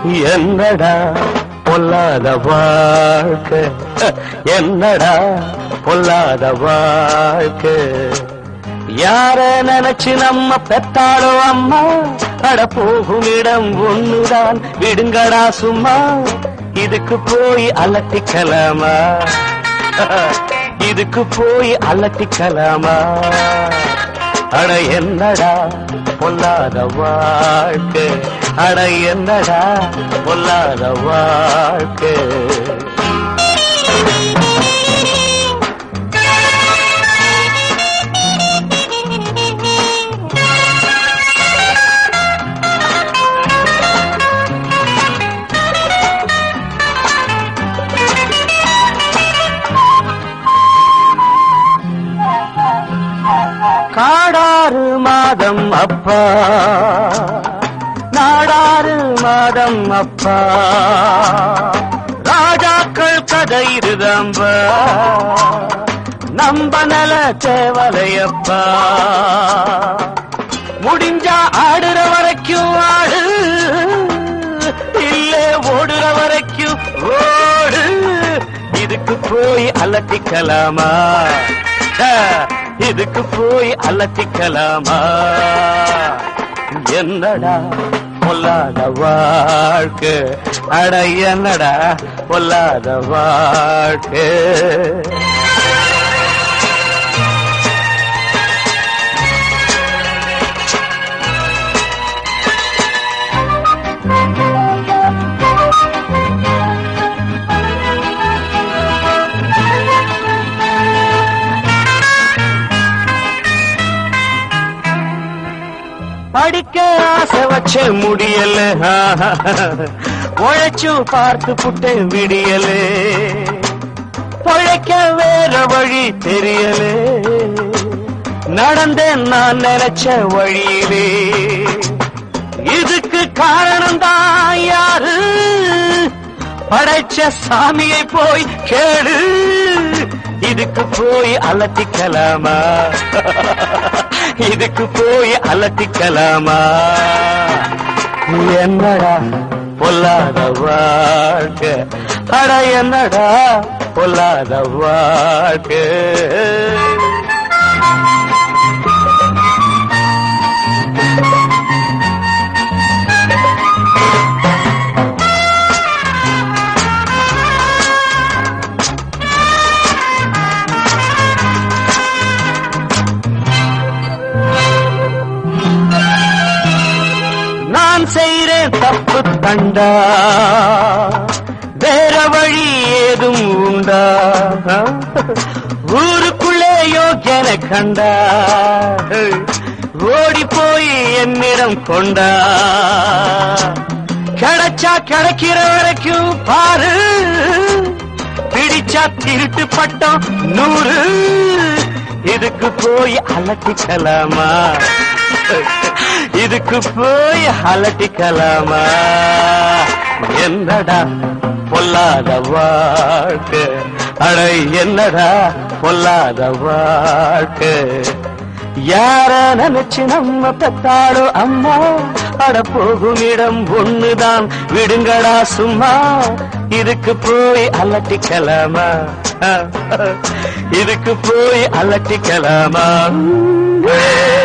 என்னடா பொல்லாத வாழ்க்கை என்னடா பொல்லாத வாழ்க்கை யார நினைச்சு நம்ம பெத்தாளோ அம்மா அட போகும் இடம் ஒண்ணுதான் விடுங்கடா சும்மா இதுக்கு போய் அலட்டிக்கலாமா இதுக்கு போய் அலட்டிக்கலாமா அட என்னடா பொல்லாத வாழ்க்கை அட என்னடா பொல்லாத வாழ்க்கை காடாறு மாதம் அப்பா நாடாறு மாதம் அப்பா ராஜாக்கள் கதை இருதம்பா நம்ப நல தேவலையப்பா முடிஞ்சா ஆடுற வரைக்கும் ஆடு இல்ல ஓடுற வரைக்கும் ஓடு இதுக்கு போய் அலட்டிக்கலாமா ச்சே, இதுக்கு போய் அலட்டிக்கலாமா என்னடா பொல்லாத வாழ்க்கை அட என்னடா பொல்லாத வாழ்க்கை படிக்க ஆசை வச்ச முடியல உழைச்சு பார்த்து புட்டு விடியல பொழைக்க வேற வழி தெரியல நடந்தேன் நான் நினைச்ச வழியிலே இதுக்கு காரணம் தான் யாரு படைச்ச சாமியை போய் கேளு இதுக்கு போய் அலட்டிக்கலாமா இதுக்கு போய் அலட்டிக்கலாமா என்னடா பொல்லாத வாழ்க்கை அட என்னடா பொல்லாத வாழ்க்கை நான் செய்றேன் தப்பு தண்டா வேற வழி ஏதும் உண்டா ஊருக்குள்ளே யோக்கியன கண்டா ஓடி போய் என்னிடம் கொண்டா கிடைச்சா கிடைக்கிற வரைக்கும் பாரு பிடிச்சா திருட்டு பட்டம் நூறு இதுக்கு போய் அலட்டிக்கலாமா இதுக்கு போய் அலட்டிக்கலாமா என்னடா பொல்லாத வாழ்க்கை அட என்னடா பொல்லாத வாழ்க்கை யார நினைச்சு நம்ம பெத்தாளோ அம்மா அட போகும் இடம் ஒண்ணுதான் விடுங்கடா சும்மா இதுக்கு போய் அலட்டிக்கலாமா இதுக்கு போய் அலட்டிக்கலாமா